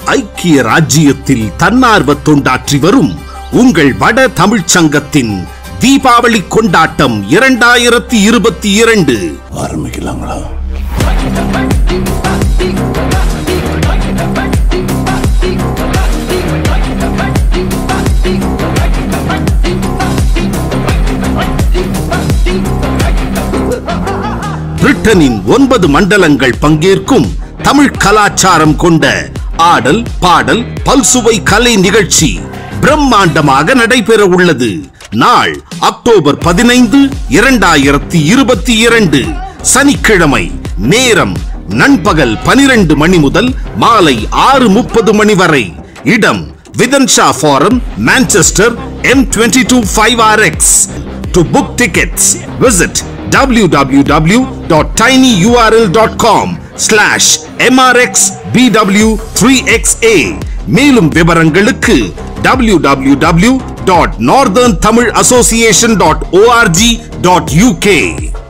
ஐக்கிய ராஜ்ஜியத்தில் தன்னார்வ தொண்டாற்றி வரும் உங்கள் வட தமிழ்ச் சங்கத்தின் தீபாவளி கொண்டாட்டம் இரண்டாயிரத்தி இருபத்தி இரண்டு ஆரம்பிக்கலாங்களா பிரிட்டனின் ஒன்பது மண்டலங்கள் பங்கேற்கும் தமிழ் கலாச்சாரம் கொண்ட ஆடல் பாடல் பல்சுவை கலை நிகழ்ச்சி பிரம்மாண்டமாக நடைபெற உள்ளது நாள் அக்டோபர் பதினைந்து இரண்டாயிரத்தி இருபத்தி இரண்டு சனிக்கிழமை நேரம் நண்பகல் பனிரெண்டு மணி முதல் மாலை ஆறு முப்பது மணி வரை இடம் Wythenshawe forum Manchester M twenty two five R X to book tickets visit www.tinyurl.com slash mrxbw3xa மேலும் விவரங்களுக்கு www.northerntamil association.org.uk